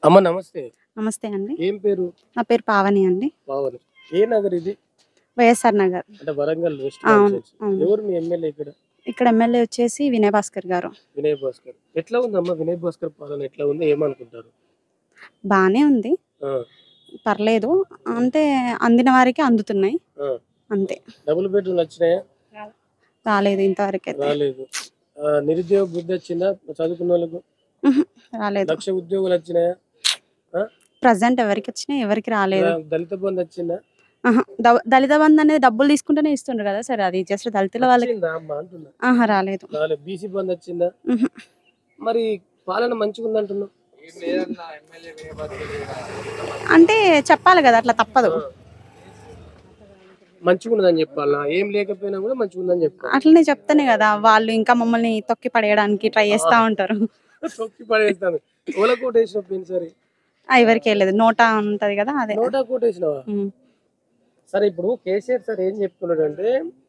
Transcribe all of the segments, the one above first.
అమ్మ నమస్తే నమస్తే అండి ఏం పేరు నా పేరు పావని అండి పావని ఏ నగర్ ఇది వైఎస్ఆర్ నగర్ అంటే వరంగల్ వెస్ట్ అవును, కాన్స్టిట్యూన్సీ. అవును. ఎవరు మీ ఎమ్మెల్యే ఇక్కడ ఇక్కడ ఎమ్మెల్యే వచ్చేసి వినయ్ భాస్కర్ గారు వినయ్ భాస్కర్ ఎట్లా ఉందమ్మా వినయ్ భాస్కర్ పాలన ఎట్లా ఉంది ఏమనుకుంటారు బాగానే ఉంది ఆ, పర్లేదు అంటే అందిన వారికి అందుతున్నాయి ఆ. అంతే డబుల్ బెడ్రూమ్ వచ్చినాయా రాలేదు ఇంతవరకు అయితే రాలేదు ఆ, నిరుద్యోగ బుద్ధి వచ్చిందా చదువుకున్న వాళ్ళకు రాలేదు లక్ష ఉద్యోగాలు వచ్చినాయా ప్రజెంట్ ఎవరికి వచ్చినాయి ఎవరికి రాలేదు ద- దళిత బంధు వచ్చిందా ఆహా, ద- దళిత బంధు అనేది డబ్బులు తీసుకుంటేనే ఇస్తుండ్రు కదా సరే అది జస్ట్ దళితుల వాళ్ళకి వచ్చిందా అమ్మా అంటున్నా ఆహా రాలేదు రాలేదు బీసీ బంధు వచ్చిందా ఉహు. మరి పాలన మంచిగా ఉందంటున్నావు అంటే చెప్పాలి కదా అట్లా తప్పదు మంచిగా ఉన్నదని చెప్పాలా ఏం లేకపోయినా కూడా మంచిగా ఉందని చెప్పాలి అట్లనే చెప్తానే కదా వాళ్ళు ఇంకా మమ్మల్ని తొక్కి పడేయడానికి ట్రై చేస్తా ఉంటారు తొక్కి పడేస్తాను ఓల కోట వేసిన పోయినసారి ఆ, ఎవరికి వెళ్ళలేదు నోటా ఉంటది కదా అదే నోటా కోట వేసినావా ఉమ్. సరే ఇప్పుడు కేసీఆర్ సార్ ఏం చెప్తున్నాడు అంటే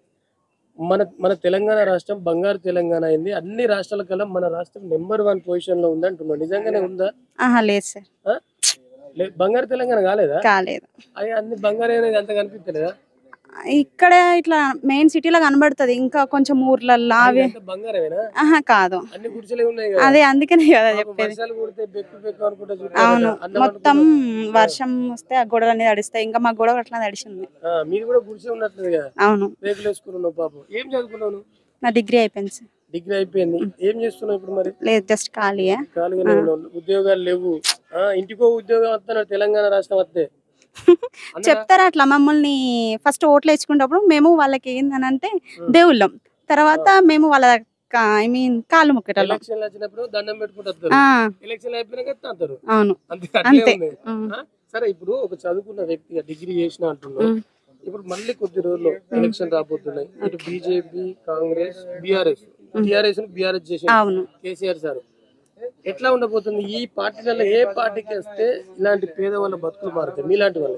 మన మన తెలంగాణ రాష్ట్రం బంగారు తెలంగాణ అయింది అన్ని రాష్ట్రాల కన్నా మన రాష్ట్రం నెంబర్ వన్ పొజిషన్ లో ఉంది అంటున్నాడు నిజంగానే ఉందా ఆహా లేదు సార్ ఆ? లే- బంగారు తెలంగాణ కాలేదా కాలేదు అవి అన్ని బంగారు అనేది అంత కనిపించలేదా ఇక్కడ ఇట్లా మెయిన్ సిటీలో కనబడుతుంది ఇంకా కొంచెం ఊర్లల్లో అవి అంత బంగారమేనా ఆహా కాదు అన్ని గుడిసెలే ఉన్నాయి కదా అదే అందుకనే కదా పాపం చెప్పేది వర్షాలు కొడితే బెక్కు బెక్కు అనుకుంటా చూస్తారు అవును కదా. అన్నం మొత్తం వండుకున్నారు. వర్షం వస్తే ఆ గొడవలు అనేది తడిస్తాయి ఇంకా మా గొడవ అట్లా తడిసింది ఆ, మీరు కూడా గుడిసె ఉన్నట్లేదు కదా అవును రేకులు వేసుకున్నావు పాపం ఏం చదువుకున్నావు నువ్వు? నా డిగ్రీ అయిపోయింది సార్ డిగ్రీ అయిపోయింది ఏం చేస్తున్నావు ఇప్పుడు మరి లేదు జస్ట్ ఖాళీయే ఖాళీగానే ఉన్నావు ఉద్యోగాలు లేవు ఆ, ఇంటికో ఉద్యోగం వస్తున్నాడు తెలంగాణ రాష్ట్రం వస్తే అన్నడా? చెప్తారా అట్లా మమ్మల్ని ఫస్ట్ ఓట్లు వేసుకునేటప్పుడు మేము వాళ్ళకి ఏందనంటే దేవుళ్ళం తర్వాత మేము వాళ్ళ ఐ మీన్ కాళ్ళు ముక్కటం ఎలక్షన్లు వచ్చినప్పుడు దండం పెట్టుకుంటూ వస్తారు ఆ, ఎలక్షన్ అయిపోయినాక తాతారు అవును అంతే అట్లే అంతే ఉంది ఉమ్. ఆ? సరే ఇప్పుడు ఒక చదువుకున్న వ్యక్తి డిగ్రీ చేసిన అంటున్నావు ఉమ్. ఇప్పుడు మళ్ళీ కొద్ది రోజుల్లో ఎలక్షన్ రాబోతున్నాయి ఇటు BJP Congress BRS TRS BRS చేసి అవును కేసీఆర్ సార్ ఎట్లా ఉండబోతుంది ఈ పార్టీలలో ఏ పార్టీకి వస్తే ఇలాంటి పేదవాళ్ళ బతుకులు మారుతాయి మీలాంటి వాళ్ళు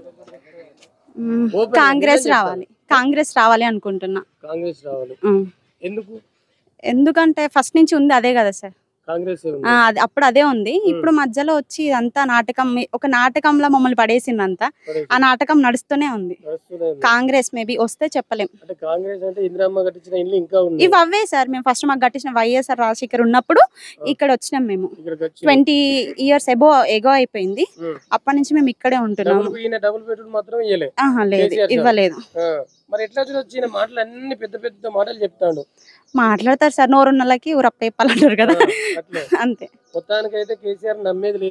ఉమ్. Open కాంగ్రెస్ నిజం రావాలి కాంగ్రెస్ రావాలి అనుకుంటున్నా కాంగ్రెస్ రావాలి ఉమ్. ఎందుకు ఎందుకంటే ఫస్ట్ నుంచి ఉంది అదే కదా సార్ కాంగ్రెస్ ఏ ఉంది. ఆ, అది అప్పుడు అదే ఉంది ఇప్పుడు మధ్యలో వచ్చి ఇదంతా నాటకం ఒక నాటకంలో మమ్మల్ని పడేసిందంతా పడేసి ఆ నాటకం నడుస్తూనే ఉంది నడుస్తూనే ఉంది. కాంగ్రెస్ మేబీ వస్తే చెప్పలేం అంటే కాంగ్రెస్ అంటే ఇందిరమ్మ కట్టించిన ఇల్లు ఇంకా ఉంది ఇవి అవే సార్ మేము ఫస్ట్ మాకు కట్టించిన వైఎస్ఆర్ రాజశేఖర్ ఉన్నప్పుడు ఇక్కడ వచ్చినాం మేము ఇక్కడికి వచ్చి ట్వంటీ ఇయర్స్ ఎబో ఎగో అయిపోయింది ఉమ్. అప్పటి నుంచి మేము ఇక్కడే ఉంటున్నాము డబుల్ ఈయన డబుల్ బెడ్రూమ్ మాత్రం ఇయ్యలే ఆహా లేదు కేసీఆర్ సార్. ఇవ్వలేదు ఆ, మరి ఎట్లా చూడొచ్చు ఈయన మాటలు అన్ని పెద్ద పెద్ద మాటలు చెప్తాడు మాట్లాడతారు సార్ నోరున్నలకి ఊరప్ప చెప్పాలంటారు కదా ఆ, అట్లే అంతే మొత్తానికైతే కేసీఆర్ నమ్మేది లేదు